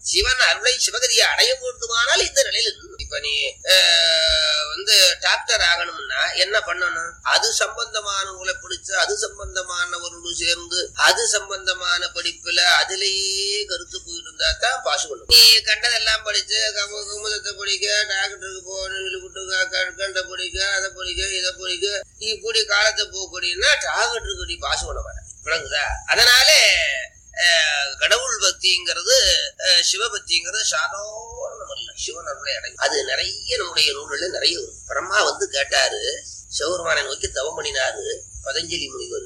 சிவன் அருளை சிவகதியை அடைய வேண்டுமானால் இந்த நிலையில நில்லு. இப்ப நீ அஹ், வந்து டாக்டர் ஆகணும்னா என்ன பண்ணணும் அது சம்பந்தமான உங்களை பிடிச்சு அது சம்பந்தமானவரோடு சேர்ந்து அது சம்பந்தமான படிப்புல அதிலேயே கருத்து போயிட்டு இருந்தா தான் பாஸ் பண்ணும் நீ கண்டதெல்லாம் படிச்சு கம- குமுதத்தை படிக்க டாக்டருக்கு போகணும் விட்டு கண்ட படிக்க அதை படிக்க இதை படிக்க இப்படி காலத்தை போக்கூடியன்னா டாக்டருக்கு நீ பாஸ் பண்ண மாட்டேன் விளங்குதா அதனால அஹ், கடவுள் பக்திங்கிறது அஹ், சிவபக்திங்கிறது சாதாரணம் அல்ல சிவன் அருளை அடையும் அது நிறைய நம்முடைய நூல்கள்ல நிறைய வரும் பிரம்மா வந்து கேட்டாரு சிவபெருமானை நோக்கி தவம் பண்ணினாரு பதஞ்சலி முனிவர்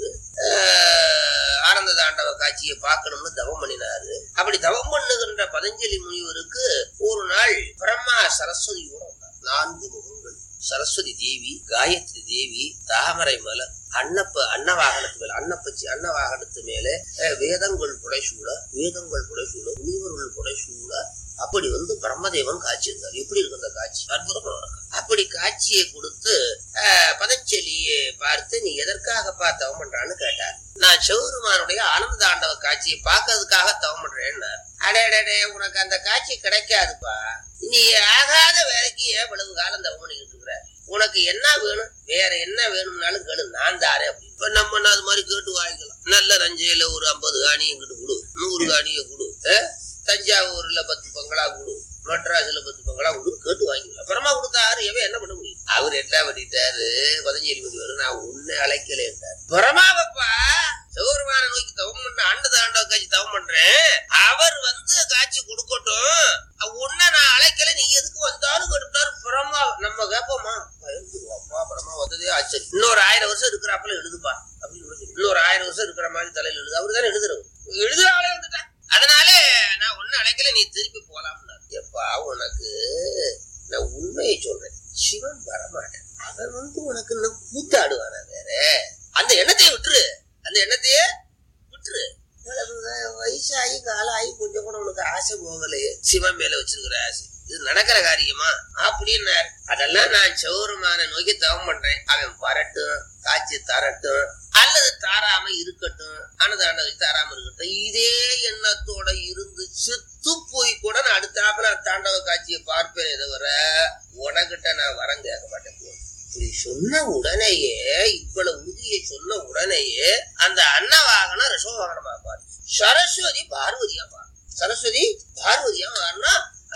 ஆஹ், ஆனந்த தாண்டவ காட்சியை பார்க்கணும்னு தவம் பண்ணினாரு அப்படி தவம் பண்ணுகின்ற பதஞ்சலி முனிவருக்கு ஒரு நாள் பிரம்மா சரஸ்வதியோட வந்தார் நான்கு முகங்கள் சரஸ்வதி தேவி காயத்ரி தேவி தாமரை மலர் அன்னப்ப அன்னவாகனத்து மேல அன்னப்பச்சி அன்னவாகனத்து மேல அஹ், வேதங்கள் புடைசூழ வேதங்கள் புடைசூழ முனிவர்கள் புடைசூழ அப்படி வந்து பிரம்மதேவன் காட்சி இருந்தார் எப்படி இருக்கு அந்த காட்சி அற்புதமா இருக்கு அப்படி காட்சியை கொடுத்து அஹ், பதஞ்சலியை பார்த்து நீ எதற்காக தவம் பண்றான்னு கேட்டார் நான் சிவபெருமானுடைய ஆனந்த ஆண்டவ காட்சியை பார்க்கறதுக்காக தவம் பண்றேன்னு அடே உனக்கு அந்த காட்சி கிடைக்காதுப்பா நீ ஆகாத வேலைக்கு ஏன் இவ்வளவு காலம் தவம் பண்ணிக்கிட்டு இருக்கிற உனக்கு என்ன வேணும் வேற என்ன வேணும்னாலும் கேளு நான் தாரேன் அப்படி இப்ப நம்ம அது மாதிரி கேட்டு வாங்கிக்கலாம் நல்ல ரஞ்சையில ஒரு ஐம்பது காணி எங்கிட்டு கொடு நூறு காணியை கொடு அஹ்? தஞ்சாவூர்ல பத்து பங்களா கொடு மெட்ராஸ்ல பத்து பங்களா கொடு கேட்டு வாங்கிக்கலாம் அப்புறமா கொடுத்தாரு எவன் என்ன பண்ண முடியும் அவர் என்ன பண்ணிட்டாரு பதஞ்சலி முனிவர் நான் உன்னை அழைக்கலேன்ட்டார் பரமாவப்பா சிவபெருமான நோக்கி தவம் பண்ண ஆண்டு தாண்டவ காட்சி தவம் பண்றேன் அவர் வந்து காட்சி கொடுக்கட்டும் உன்னை நான் அழைக்கல நீ எதுக்கு வந்தாலும் கேட்டுட்டாரு பிரம்மா நம்ம கேட்போமா பயந்துருவாப்பா பிரம்மா வந்ததே ஆச்சரியம் இன்னொரு ஆயிரம் வருஷம் இருக்கிறாப்புல எழுதுப்பா அப்படின்னு சொல்லி. இன்னொரு ஆயிரம் வருஷம் இருக்கிற மாதிரி தலையில எழுது அவரு தானே எழுதுறவர் எழுதுற ஆளே வந்துட்டா அதனால நான் ஒண்ணு அழைக்கல நீ திருப்பி போலாம்னாரு எப்பா உனக்கு நான் உண்மையை சொல்றேன் சிவன் வரமாட்டேன் அவன் வந்து உனக்கு இன்னும் கூத்தாடுவானா வேற அந்த எண்ணத்தையே விட்டுரு அந்த எண்ணத்தையே விட்டுரு இவ்வளவு வ- வயசாகி காலாகி கொஞ்சம் கூட உனக்கு ஆசை போகலையே சிவன் மேல வச்சிருக்கிற ஆசை இது நடக்கிற காரியமா அப்படின்னாரு அதெல்லாம் நான் சௌரமான நோக்கி தவம் பண்றேன் அவன் வரட்டும் காட்சி தரட்டும் அல்லது தாராம இருக்கட்டும் அன்னதாண்டவை தாராம இருக்கட்டும் இதே எண்ணத்தோட இருந்து செத்து போய் கூட நான் அடுத்தாப்புல தாண்டவ காட்சியை பார்ப்பேனே தவிர உனக்கிட்ட நான் வரம் கேட்க மாட்டேன் போ. இப்படி சொன்ன உடனேயே இவ்வளவு உறுதியை சொன்ன உடனேயே அந்த அன்னவாகனம் ரிஷபவாகனமா பாரு சரஸ்வதி பார்வதியா பாரு சரஸ்வதி பார்வதியா மாறினா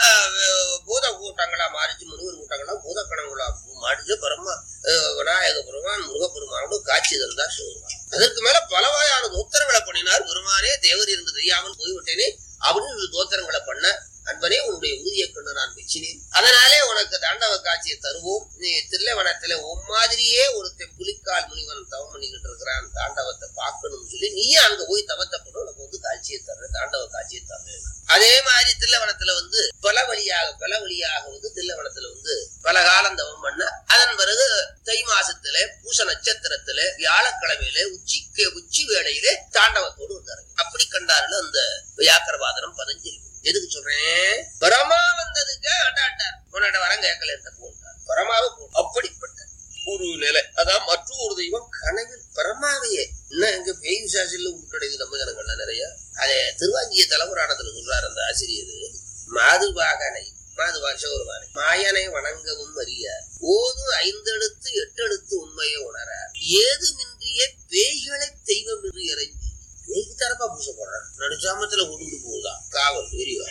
பூத கூட்டங்களா மாறிச்சு முனிவர் கூட்டங்களா பூதக்கணங்களா மாறிச்சு பரமா அஹ், விநாயக பெருமான் முருகப்பெருமானோட காட்சி தந்தார் சிவபெருமான் அதற்கு மேல பல வகையான தோத்திரங்களை பண்ணினார் பெருமானே தேவர் என்று தெரியாமல் போய்விட்டேனே அப்படின்னு தோத்திரங்களை பண்ண அன்பனே உன்னுடைய உறுதியை கண்டு நான் மெச்சினேன் அதனாலே உனக்கு தாண்டவ காட்சியை தருவோம் நீ தில்லைவனத்துல உன் மாதிரியே ஒருத்தன் புலிக்கால் முனிவன் தவம் பண்ணிக்கிட்டு இருக்கிறான் தாண்டவத்தை பார்க்கணும்னு சொல்லி நீயே அங்க போய் தவத்தை பண்ண உனக்கு வந்து காட்சியை தர்றேன் தாண்டவ காட்சியை தர்றேன் அதே மாதிரி தில்லவனத்துல வந்து பல வழியாக பல வழியாக வந்து தில்லவனத்துல வந்து பல காலம் தவம் பண்ண அதன் பிறகு தை மாசத்துல பூச நட்சத்திரத்துல வியாழக்கிழமையில உச்சிக்கு உச்சி வேளையிலே தாண்டவத்தோடு வந்தாரு அப்படி கண்டார்கள் அந்த வியாக்கரவாதனம் பதஞ்சலி எதுக்கு சொல்றேன் பரமா வந்ததுக்கு ஆண்டாண்டார் உன்னோட வரம் கேட்கல இருந்த போன்றார் பரமாவை போ அப்படிப்பட்ட ஒரு நிலை அதான் மற்றொரு தெய்வம் கனவில் பரமாவையே இன்னும் எங்க பேய் விசாசில உட்கடையுது நம்ம ஜனங்கள்ல நிறைய அதே திருவாஞ்சிய தலைவராணத்துல சொல்றாரு அந்த ஆசிரியர் மாதுபாகனை மாதுபாக சிவருமானை மாயனை வணங்கவும் அறியார் ஓதும் ஐந்தெழுத்து எட்டெழுத்து உண்மையை உணரார் ஏதுமின்றிய பேய்களை தெய்வம் என்று இறைஞ்சி பேய்க்கு தரப்பா பூசை போடுறார் நடுச்சாமத்துல உருண்டு போகுதா காவல் எரிவா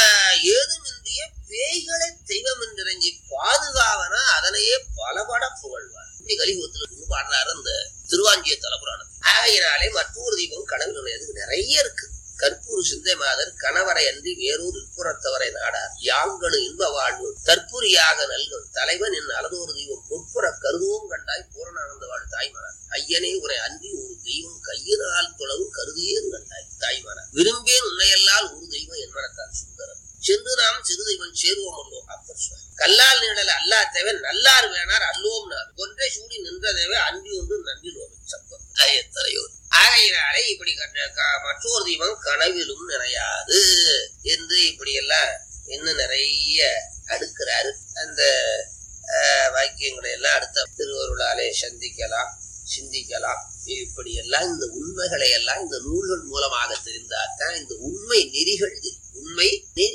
ஏதுமின்றிய பேய்களை தெய்வம் என்று இறைஞ்சி பாதுகாவனா அதனையே பலபட புகழ்வார் இப்படி கலிபுரத்துல பாடுறாரு அந்த திருவாஞ்சிய தலைப்புராணம் ஆகையினாலே மற்றொரு தீபம் கனவில் நுழையதுக்கு நிறைய இருக்கு கற்பூர் சிந்தை மாதர் கணவரை அன்றி வேறொரு இப்புறத்தவரை நாடார் யாங்கனு இன்ப வாழ்வு தற்புரியாக நல்கும் தலைவன் என் அலதோரு தெய்வம் பொற்புற கருதுவோம் கண்டாய் பூரணானந்த வாழ் தாய்மனார் ஐயனே உரை அன்றி ஒரு தெய்வம் கையினால் தொலைவு கருதியேன் கண்டாய் தாய்மனார் விரும்பேன் உன்னையல்லால் ஒரு தெய்வம் என் மனத்தால் சுந்தரம் சென்று நாம் சிறு தெய்வம் சேருவோம் அல்லோ அப்பர் சுவாமி. கல்லால் நீடல அல்லா தேவை நல்லார் வேணார் அல்லோம் நார் ஒன்றை சூடி நின்றதேவே அன்றி ஒன்று நன்றிலோம் சப்பம் எத்தனையோர் ஆகையினாலே இப்படி கண்ட- க- மற்றொரு தெய்வம் கனவிலும் நிறையாது என்று இப்படி எல்லாம் இன்னும் நிறைய அடுக்கிறாரு அந்த அஹ், வாக்கியங்களை எல்லாம் அடுத்த திருவருளாலே சந்திக்கலாம் சிந்திக்கலாம் இப்படி எல்லாம் இந்த உண்மைகளை எல்லாம் இந்த நூல்கள் மூலமாக தெரிந்தால்தான் இந்த உண்மை நெறிகள் தெரியும். உண்மை நெறி